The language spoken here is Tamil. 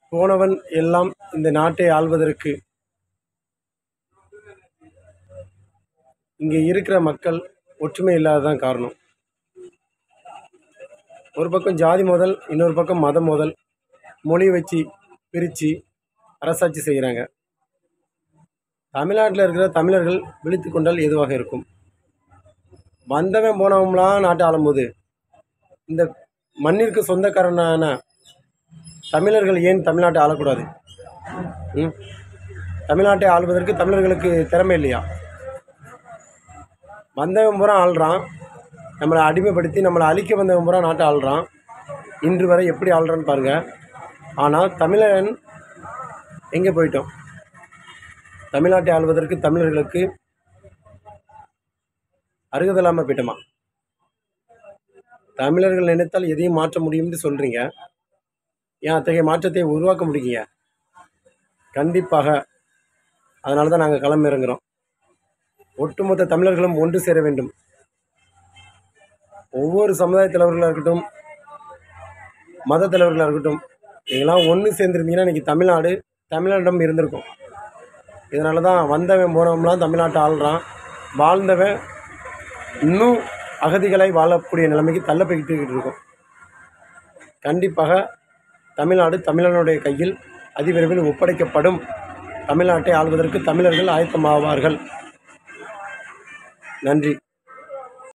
போனவன் எல்லாம் இந்த நாட்டை ஆள்வதற்கு இங்கே இருக்கிற மக்கள் ஒற்றுமை இல்லாததான் காரணம் ஒரு பக்கம் ஜாதி மோதல் இன்னொரு பக்கம் மத மோதல் மொழி வச்சு பிரித்து அரசாட்சி செய்கிறாங்க தமிழ்நாட்டில் இருக்கிற தமிழர்கள் விழித்து கொண்டால் எதுவாக இருக்கும் வந்தவன் போனவங்களாம் நாட்டை ஆளும்போது இந்த மண்ணிற்கு சொந்தக்காரனான தமிழர்கள் ஏன் தமிழ்நாட்டை ஆளக்கூடாது ம் தமிழ்நாட்டை ஆள்வதற்கு தமிழர்களுக்கு திறமை இல்லையா வந்தவன் பூரா ஆள்றான் நம்மளை அடிமைப்படுத்தி நம்மளை அழிக்க வந்தவன் பூரா நாட்டை ஆள்றான் இன்று வரை எப்படி ஆள்றான்னு பாருங்கள் ஆனால் தமிழன் எங்கே போயிட்டோம் தமிழ்நாட்டை ஆள்வதற்கு தமிழர்களுக்கு அருகதை இல்லாமல் போயிட்டோமா தமிழர்கள் நினைத்தால் எதையும் மாற்ற முடியும்னு சொல்கிறீங்க ஏன் அத்தகைய மாற்றத்தை உருவாக்க முடியுங்க கண்டிப்பாக அதனால தான் நாங்கள் களம் இறங்குறோம் ஒட்டுமொத்த தமிழர்களும் ஒன்று சேர வேண்டும் ஒவ்வொரு சமுதாய தலைவர்களாக இருக்கட்டும் மத தலைவர்களாக இருக்கட்டும் நீங்களாம் ஒன்று சேர்ந்துருந்தீங்கன்னா இன்றைக்கி தமிழ்நாடு தமிழனிடம் இருந்திருக்கும் இதனால தான் வந்தவன் போனவன்லாம் தமிழ்நாட்டை ஆள்றான் வாழ்ந்தவன் இன்னும் அகதிகளாய் வாழக்கூடிய நிலைமைக்கு தள்ளப்பட்டு இருக்கும் கண்டிப்பாக தமிழ்நாடு தமிழனுடைய கையில் அதிவிரைவில் ஒப்படைக்கப்படும் தமிழ்நாட்டை ஆள்வதற்கு தமிழர்கள் ஆயத்தமாவார்கள் நன்றி